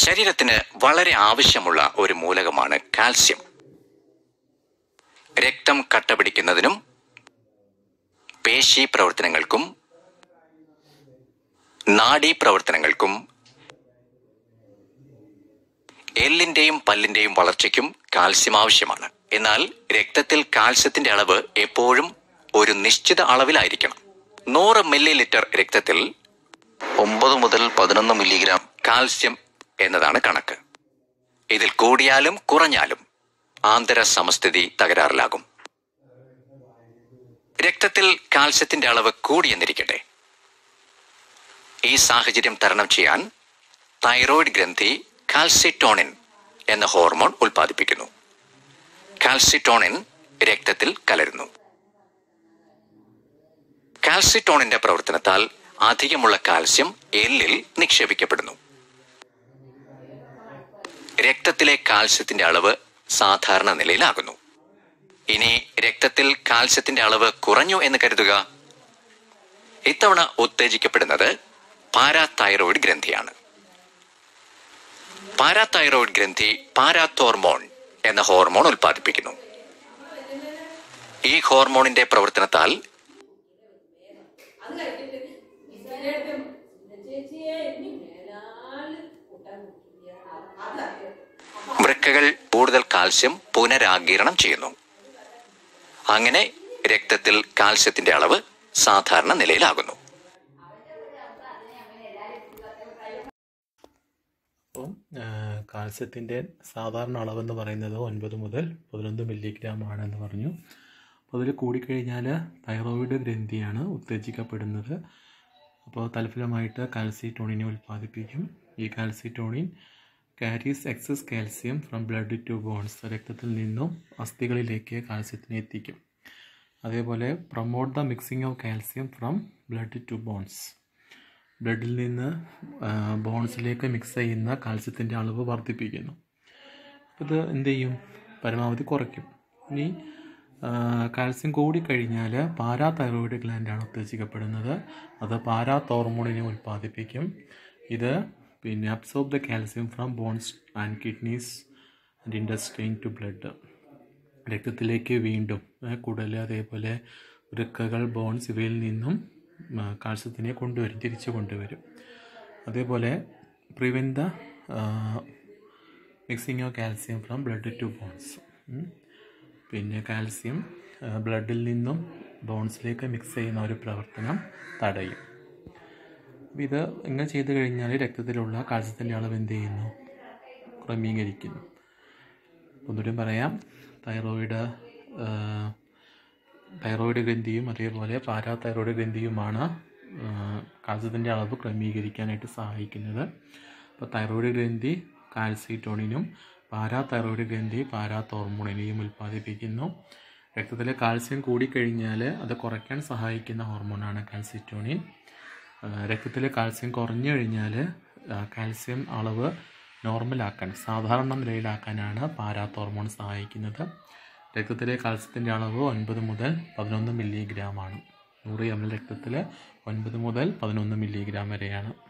ശരീരത്തിന് വളരെ ആവശ്യമുള്ള ഒരു മൂലകമാണ് കാൽസ്യം രക്തം കട്ടപിടിക്കുന്നതിനും പേശി പ്രവർത്തനങ്ങൾക്കും നാഡീ പ്രവർത്തനങ്ങൾക്കും എല്ലിന്റെയും പല്ലിന്റെയും വളർച്ചയ്ക്കും കാൽസ്യം ആവശ്യമാണ് എന്നാൽ രക്തത്തിൽ കാൽസ്യത്തിന്റെ അളവ് എപ്പോഴും ഒരു നിശ്ചിത അളവിലായിരിക്കണം നൂറ് മില്ലി ലിറ്റർ രക്തത്തിൽ ഒമ്പത് മുതൽ പതിനൊന്ന് മില്ലിഗ്രാം കാൽസ്യം എന്നതാണ് കണക്ക് ഇതിൽ കൂടിയാലും കുറഞ്ഞാലും ആന്തര സമസ്ഥിതി തകരാറിലാകും രക്തത്തിൽ കാൽസ്യത്തിന്റെ അളവ് കൂടിയെന്നിരിക്കട്ടെ ഈ സാഹചര്യം തരണം ചെയ്യാൻ തൈറോയ്ഡ് ഗ്രന്ഥി കാൽസിറ്റോണിൻ എന്ന ഹോർമോൺ ഉൽപ്പാദിപ്പിക്കുന്നു കാൽസിറ്റോണിൻ രക്തത്തിൽ കലരുന്നു കാൽസിറ്റോണിന്റെ പ്രവർത്തനത്താൽ അധികമുള്ള കാൽസ്യം എല്ലിൽ നിക്ഷേപിക്കപ്പെടുന്നു രക്തത്തിലെ കാൽസ്യത്തിന്റെ അളവ് സാധാരണ നിലയിലാകുന്നു ഇനി രക്തത്തിൽ കാൽസ്യത്തിന്റെ അളവ് കുറഞ്ഞു എന്ന് കരുതുക ഇത്തവണ ഉത്തേജിക്കപ്പെടുന്നത് പാരാതൈറോയിഡ് ഗ്രന്ഥിയാണ് പാരാതൈറോയിഡ് ഗ്രന്ഥി പാരാത്തോർമോൺ എന്ന ഹോർമോൺ ഉൽപ്പാദിപ്പിക്കുന്നു ഈ ഹോർമോണിന്റെ പ്രവർത്തനത്താൽ വൃക്കകൾ കൂടുതൽ കാൽസ്യം പുനരാഗീരണം ചെയ്യുന്നു അങ്ങനെ രക്തത്തിൽ കാൽസ്യത്തിന്റെ അളവ് സാധാരണ നിലയിലാകുന്നു അപ്പം കാൽസ്യത്തിൻ്റെ സാധാരണ അളവെന്ന് പറയുന്നത് ഒൻപത് മുതൽ പതിനൊന്ന് മില്ലിഗ്രാം ആണെന്ന് പറഞ്ഞു അപ്പോൾ അതിൽ കൂടിക്കഴിഞ്ഞാൽ തൈറോയിഡ് ഗ്രന്ഥിയാണ് ഉത്തേജിക്കപ്പെടുന്നത് അപ്പോൾ തൽഫലമായിട്ട് കാൽസിറ്റോണിനെ ഉൽപ്പാദിപ്പിക്കും ഈ calcitonin carries excess calcium from blood to bones രക്തത്തിൽ നിന്നും അസ്ഥികളിലേക്ക് കാൽസ്യത്തിനെ എത്തിക്കും അതേപോലെ promote the mixing of calcium from blood to bones ബ്ലഡിൽ നിന്ന് ബോൺസിലേക്ക് മിക്സ് ചെയ്യുന്ന കാൽസ്യത്തിൻ്റെ അളവ് വർദ്ധിപ്പിക്കുന്നു അപ്പോൾ ഇത് എന്ത് ചെയ്യും പരമാവധി കുറയ്ക്കും ഇനി കാൽസ്യം കൂടിക്കഴിഞ്ഞാൽ പാരാതൈറോയിഡ് ഗ്ലാൻഡാണ് ഉത്തേജിക്കപ്പെടുന്നത് അത് പാരാതോർമോണിനെ ഉൽപ്പാദിപ്പിക്കും ഇത് പിന്നെ absorb the calcium from bones and kidneys and intestine to blood രക്തത്തിലേക്ക് വീണ്ടും കുടൽ അതേപോലെ വൃക്കകൾ ബോൺസ് ഇവയിൽ നിന്നും കാൽസ്യത്തിനെ കൊണ്ടുവരും തിരിച്ചു കൊണ്ടുവരും അതേപോലെ prevent the mixing of calcium from blood to bones പിന്നെ കാൽസ്യം ബ്ലഡിൽ നിന്നും ബോൺസിലേക്ക് മിക്സ് ചെയ്യുന്ന ഒരു പ്രവർത്തനം തടയും അപ്പോൾ ഇത് ഇങ്ങനെ ചെയ്തു കഴിഞ്ഞാൽ രക്തത്തിലുള്ള കാൽസ്യത്തിൻ്റെ അളവ് എന്ത് ചെയ്യുന്നു ക്രമീകരിക്കുന്നു ഒന്നുകൂടി പറയാം തൈറോയിഡ് തൈറോയിഡ് ഗ്രന്ഥിയും അതേപോലെ പാരാതൈറോയിഡ് ഗ്രന്ഥിയുമാണ് കാൽസ്യത്തിൻ്റെ അളവ് ക്രമീകരിക്കാനായിട്ട് സഹായിക്കുന്നത് അപ്പോൾ തൈറോയിഡ് ഗ്രന്ഥി കാൽസിറ്റോണിനും പാരാതൈറോയിഡ് ഗ്രന്ഥി പാരാതോർമോണിനെയും ഉൽപ്പാദിപ്പിക്കുന്നു രക്തത്തിലെ കാൽസ്യം കൂടിക്കഴിഞ്ഞാൽ അത് കുറയ്ക്കാൻ സഹായിക്കുന്ന ഹോർമോണാണ് കാൽസിറ്റോണിൻ രക്തത്തിലെ കാൽസ്യം കുറഞ്ഞു കഴിഞ്ഞാൽ കാൽസ്യം അളവ് നോർമലാക്കാൻ സാധാരണ നിലയിലാക്കാനാണ് പാരാത്തോർമോൺ സഹായിക്കുന്നത് രക്തത്തിലെ കാൽസ്യത്തിൻ്റെ അളവ് ഒൻപത് മുതൽ പതിനൊന്ന് മില്ലിഗ്രാം ആണ് നൂറ് എം എൽ രക്തത്തിൽ ഒൻപത് മുതൽ പതിനൊന്ന് മില്ലിഗ്രാം വരെയാണ്